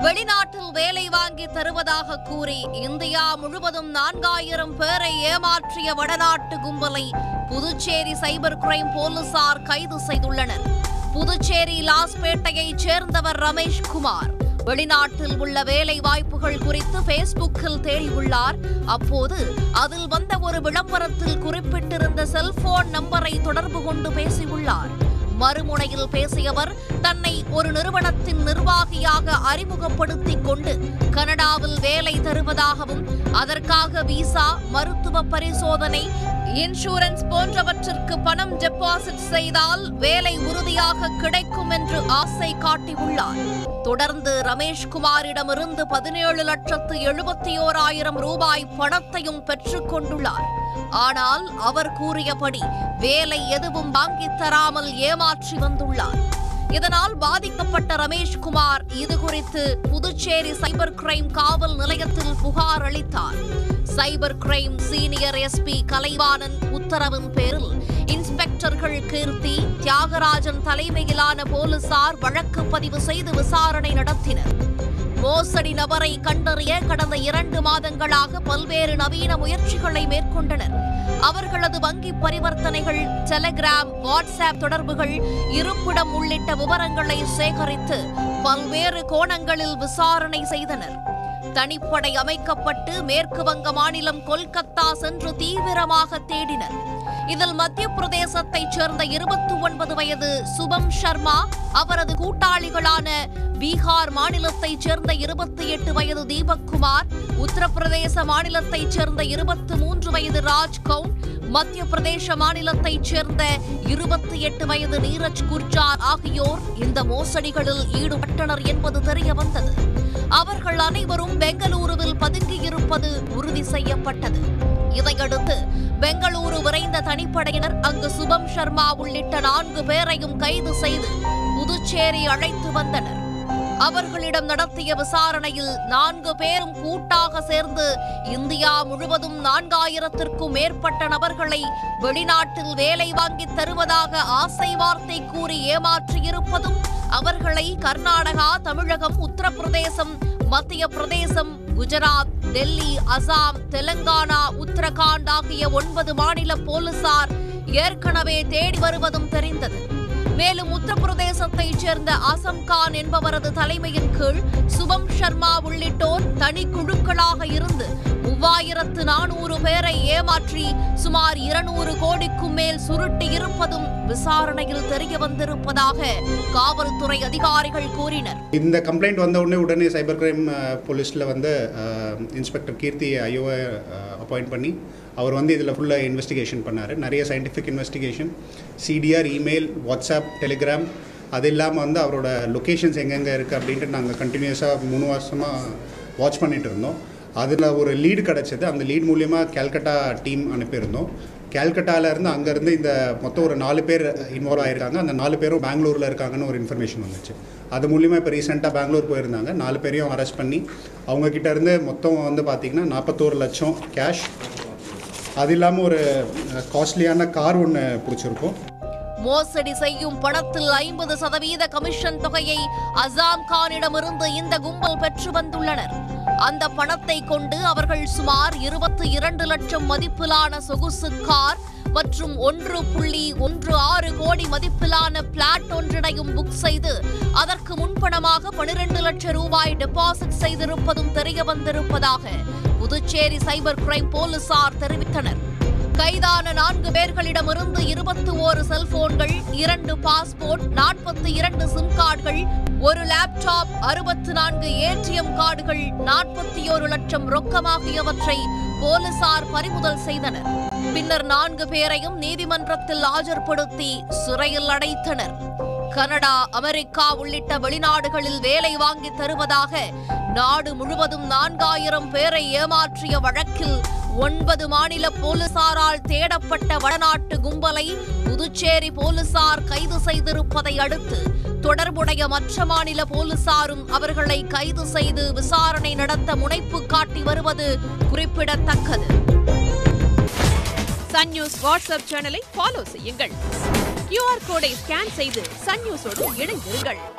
வெளிநாட்டில் வேலை வாங்கி தருவதாக கூறி இந்தியா முழுவதும் நான்காயிரம் பேரை ஏமாற்றிய வடநாட்டு கும்பலை புதுச்சேரி சைபர் கிரைம் போலீசார் கைது செய்துள்ளனர் புதுச்சேரி லாஸ்பேட்டையைச் சேர்ந்தவர் ரமேஷ் குமார் வெளிநாட்டில் உள்ள வேலை வாய்ப்புகள் குறித்து பேஸ்புக்கில் தேடியுள்ளார் அப்போது அதில் வந்த ஒரு விளம்பரத்தில் குறிப்பிட்டிருந்த செல்போன் நம்பரை தொடர்பு கொண்டு பேசியுள்ளார் மறுமுனையில் பேசியவர் தன்னை ஒரு நிறுவனத்தின் நிர்வாகியாக அறிமுகப்படுத்திக் கொண்டு கனடாவில் வேலை தருவதாகவும் அதற்காக விசா மருத்துவ பரிசோதனை இன்சூரன்ஸ் போன்றவற்றிற்கு பணம் டெபாசிட் செய்தால் வேலை உறுதியாக கிடைக்கும் என்று ஆசை காட்டியுள்ளார் தொடர்ந்து ரமேஷ்குமாரிடமிருந்து பதினேழு லட்சத்து எழுபத்தி ஓராயிரம் ரூபாய் பணத்தையும் பெற்றுக் கொண்டுள்ளார் ஆனால் அவர் கூறியபடி வேலை எதுவும் வாங்கித் தராமல் ஏமாற்றி வந்துள்ளார் இதனால் பாதிக்கப்பட்ட ரமேஷ்குமார் இதுகுறித்து புதுச்சேரி சைபர் கிரைம் காவல் நிலையத்தில் புகார் அளித்தார் cyber crime senior SP Kalaivanan உத்தரவின் பேரில் இன்ஸ்பெக்டர்கள் கீர்த்தி தியாகராஜன் தலைமையிலான போலீசார் வழக்கு பதிவு செய்து விசாரணை நடத்தினர் மோசடி நபரை கண்டறிய கடந்த இரண்டு மாதங்களாக பல்வேறு நவீன முயற்சிகளை மேற்கொண்டனர் அவர்களது வங்கி பரிவர்த்தனைகள் டெலிகிராம் வாட்ஸ்அப் தொடர்புகள் இருப்பிடம் உள்ளிட்ட விவரங்களை சேகரித்து பல்வேறு கோணங்களில் விசாரணை செய்தனர் தனிப்படை அமைக்கப்பட்டு மேற்கு வங்க மாநிலம் கொல்கத்தா சென்று தீவிரமாக தேடினர் இதில் மத்திய பிரதேசத்தைச் சேர்ந்த இருபத்தி ஒன்பது வயது சுபம் சர்மா அவரது கூட்டாளிகளான பீகார் மாநிலத்தைச் சேர்ந்த இருபத்தி எட்டு வயது தீபக் குமார் உத்தரப்பிரதேச மாநிலத்தைச் சேர்ந்த இருபத்தி மூன்று வயது ராஜ் கவுன் மத்திய பிரதேச மாநிலத்தைச் சேர்ந்த இருபத்தி எட்டு வயது நீரஜ் குர்ஜார் ஆகியோர் இந்த மோசடிகளில் ஈடுபட்டனர் என்பது தெரிய வந்தது அவர்கள் அனைவரும் பெங்களூருவில் பதுங்கியிருப்பது உறுதி செய்யப்பட்டது இதையடுத்து பெங்களூரு விரைந்த தனிப்படையினர் அங்கு சுபம் சர்மா உள்ளிட்ட நான்கு பேரையும் கைது செய்து புதுச்சேரி அழைத்து வந்தனர் அவர்களிடம் நடத்திய விசாரணையில் நான்கு பேரும் கூட்டாக சேர்ந்து இந்தியா முழுவதும் நான்காயிரத்திற்கும் மேற்பட்ட நபர்களை வெளிநாட்டில் வேலை வாங்கித் தருவதாக ஆசை வார்த்தை கூறி ஏமாற்றியிருப்பதும் அவர்களை கர்நாடகா தமிழகம் உத்தரப்பிரதேசம் மத்திய பிரதேசம் குஜராத் டெல்லி அசாம் தெலங்கானா உத்தரகாண்ட் ஆகிய ஒன்பது மாநில போலீசார் ஏற்கனவே தேடி வருவதும் தெரிந்தது மேலும் உத்தரப்பிரதேசத்தைச் சேர்ந்த ஆசம் கான் என்பவரது தலைமையின் கீழ் சுபம் சர்மா உள்ளிட்டோர் தனி குழுக்களாக இருந்து மூவாயிரத்து நானூறு பேரை ஏமாற்றி சுமார் இருநூறு கோடிக்கும் மேல் சுருட்டி இருப்பதும் விசாரணையில் தெரிய வந்திருப்பதாக காவல்துறை அதிகாரிகள் கூறினர் இந்த கம்ப்ளைண்ட் வந்த உடனே உடனே சைபர் கிரைம் போலீஸில் வந்து அஹ், இன்ஸ்பெக்டர் கீர்த்தி ஐயோவை அப்பாயிண்ட் பண்ணி அவர் வந்து இதில் ஃபுல்லாக இன்வெஸ்டிகேஷன் பண்ணார் நிறைய scientific investigation CDR email WhatsApp Telegram அது இல்லாமல் வந்து அவரோட லொக்கேஷன்ஸ் எங்கெங்கே இருக்குது அப்படின்ட்டு நாங்கள் கண்டினியூஸாக மூணு வருஷமாக வாட்ச் பண்ணிட்டு இருந்தோம் அதில் ஒரு லீடு கிடச்சிது அந்த லீட் மூலியமாக கேல்கட்டா டீம் அனுப்பியிருந்தோம் கேல்கட்டால இருந்து அங்கேருந்து இந்த மொத்தம் ஒரு நாலு பேர் இன்வால்வ் ஆயிருக்காங்க அந்த நாலு பேரும் பெங்களூரில் இருக்காங்கன்னு ஒரு இன்ஃபர்மேஷன் வந்துச்சு அது மூலியமாக இப்போ ரீசெண்டாக பெங்களூர் போயிருந்தாங்க நாலு பேரையும் அரெஸ்ட் பண்ணி அவங்க கிட்ட இருந்து மொத்தம் வந்து பார்த்திங்கன்னா நாற்பத்தோரு லட்சம் கேஷ் அது இல்லாமல் ஒரு காஸ்ட்லியான கார் ஒன்று பிடிச்சிருக்கோம் மோசடி செய்யும் பணத்தில் ஐம்பது சதவீத கமிஷன் தொகையை அசாம் கானிடமிருந்து இந்த கும்பல் பெற்று வந்துள்ளனர் அந்த பணத்தை கொண்டு அவர்கள் சுமார் இருபத்தி இரண்டு லட்சம் மதிப்பிலான சொகுசு கார் மற்றும் ஒன்று புள்ளி ஒன்று ஆறு கோடி மதிப்பிலான பிளாட் ஒன்றினையும் புக் செய்து அதற்கு முன்பணமாக பனிரெண்டு லட்சம் ரூபாய் டெபாசிட் செய்திருப்பதும் தெரிய வந்திருப்பதாக புதுச்சேரி சைபர் கிரைம் போலீசார் தெரிவித்தனர் கைதான நான்கு பேர்களிடமிருந்து இருபத்தி ஓரு செல்போன்கள் இரண்டு பாஸ்போர்ட் நாற்பத்தி இரண்டு சிம் கார்டுகள் ஒரு லேப்டாப் அறுபத்தி நான்கு ஏடிஎம் கார்டுகள் நாற்பத்தி ஒரு லட்சம் ரொக்கம் ஆகியவற்றை போலீசார் பறிமுதல் செய்தனர் பின்னர் நான்கு பேரையும் நீதிமன்றத்தில் ஆஜர்படுத்தி சிறையில் அடைத்தனர் கனடா அமெரிக்கா உள்ளிட்ட வெளிநாடுகளில் வேலை வாங்கி தருவதாக நாடு முழுவதும் நான்காயிரம் பேரை ஏமாற்றிய வழக்கில் ஒன்பது மாநில போலீசாரால் தேடப்பட்ட வடநாட்டு கும்பலை புதுச்சேரி போலீசார் கைது செய்திருப்பதை அடுத்து தொடர்புடைய மற்ற மாநில போலீசாரும் அவர்களை கைது செய்து விசாரணை நடத்த முனைப்பு காட்டி வருவது குறிப்பிடத்தக்கது சன் நியூஸ் வாட்ஸ்அப் சேனலை ஃபாலோ செய்யுங்கள் கியூஆர் கோடை ஸ்கேன் செய்து சன் நியூஸோடு இணைந்திருங்கள்